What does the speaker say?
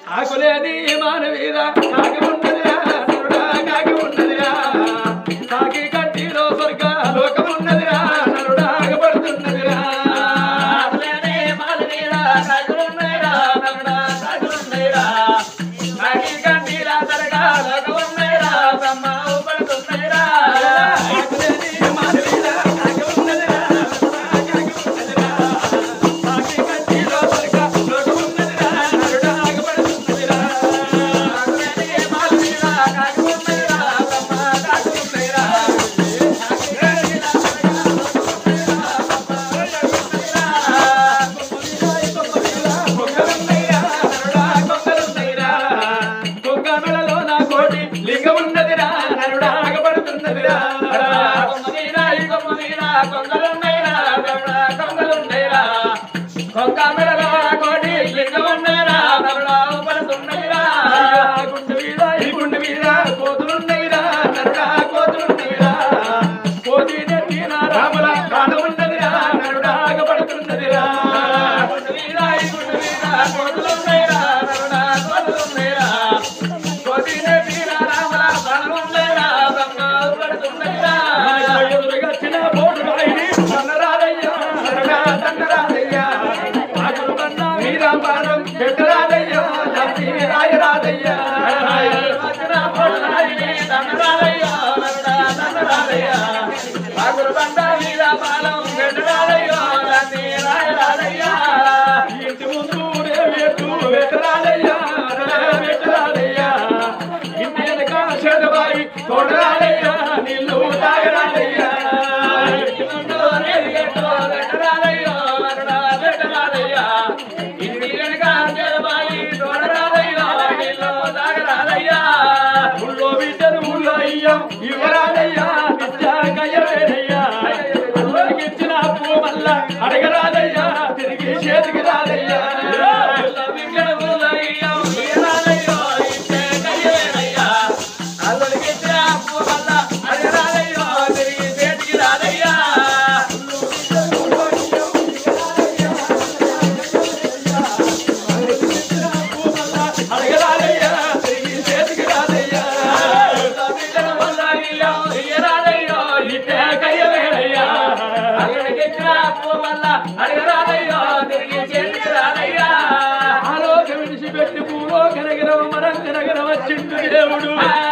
ఆకులేని మానవీరా కాకి ఉన్నదిరా నరుడా కాకి ఉన్నదిరా కాకి కట్టిలో స్వర్గ లోకం ఉన్నదిరా నరుడా ఆగబడుతున్నదిరా ఆకులేని మానవీరా కాకులున్నదిరా నరుడా కాకులున్నదిరా కాకి కట్టిలా స్వర్గ లోకం ఉన్నదిరా బ్రహ్మ ఊపడుతున్నదిరా ఆకులేని మానవీరా కాకి ఉన్నదిరా నరుడా కాకి ఉన్నదిరా కాకి కట్టిలో స్వర్గ లోకం ఉన్నదిరా నరుడా ఆగబడుతున్నదిరా ఆకులేని మానవీరా కాకి ఉన్నదిరా బ్రహ్మ కాకులున్నదిరా కోతులున్నైరా నరుడా కోతులున్నైరా కోతి నెత్తిన రాముల ప్రాణం ఉన్నదిరా నరుడా ఆగబడుతున్నదిరా వీరా, ఈ గుండు వీరా, కోతులున్నైరా, నరుడా కోతులున్నైరా. కోతి నెత్తిన రాముల ప్రాణం ఉన్నదిరా, బ్రహ్మ ఆగబడుతున్నదిరా. ఎదురుగచ్చిన బోటు రాయిని తన్నరాదయ్యా, నరుడా తన్నరాదయ్యా. ఆకులు కన్న వీరా పాదం పెట్టరాదయ్యా, తప్పి రాయరాదయ్యా. ఎదురుగచ్చిన బోటు రాయిని తన్నరాదయ్యా, నరుడా తన్నరాదయ్యా. ఆకులు కన్న వీరా పాదం పెట్టరాదయ్యా, తప్పి రాయరాదయ్యా. ఇంటి ముందు రేవేటు పెట్టరాదయ్యా, పెట్టరాదయ్యా. ఇంటి వెనక చెడబాయి తోడరాదయ్యా, నీళ్ళు తాగరాదయ్యా. ఇంటి ముందు రేవేటు పెట్టరాదయ్యా, పెట్టరాదయ్యా. ఇంటి వెనక చెడబాయి తోడరాదయ్యా, నీళ్ళు తాగరాదయ్యా. ఊళ్ళో బిడ్డలు ఊళ్ళో అయ్యాం ఇవ్వరాదయ్యా నిత్యాకయ్యవేనయ్యా ఇచ్చిన అప్పు మళ్ళా అడగరాదయ్యా తిరిగి చేతికి రాదయ్యా ఊళ్ళో బిడ్డలు ఊళ్ళో అయ్యాం ఇవ్వరాదయ్యా నిత్యాకయ్యవేనయ్యా అల్లడికి ఇచ్చిన అప్పు మళ్ళా అడగరాదయ్యా తిరిగి చేతికి రాదయ్యా అడగరాదయ్యా తిరిగి చేతికి రాదయ్యా బిడ్డల వల్ల అయ్యా ఇయ్యరాదయ్యా ఇట్టే కయ్యవేడయ్యా అక్కడికి ఇచ్చిన అప్పు వల్ల అడగరాదయ్యా తిరిగి చేతికి రాదయ్యా ఆలోచన విడిచిపెట్టి పూలో కనగరవ మరం కనగర వచ్చిండు దేవుడు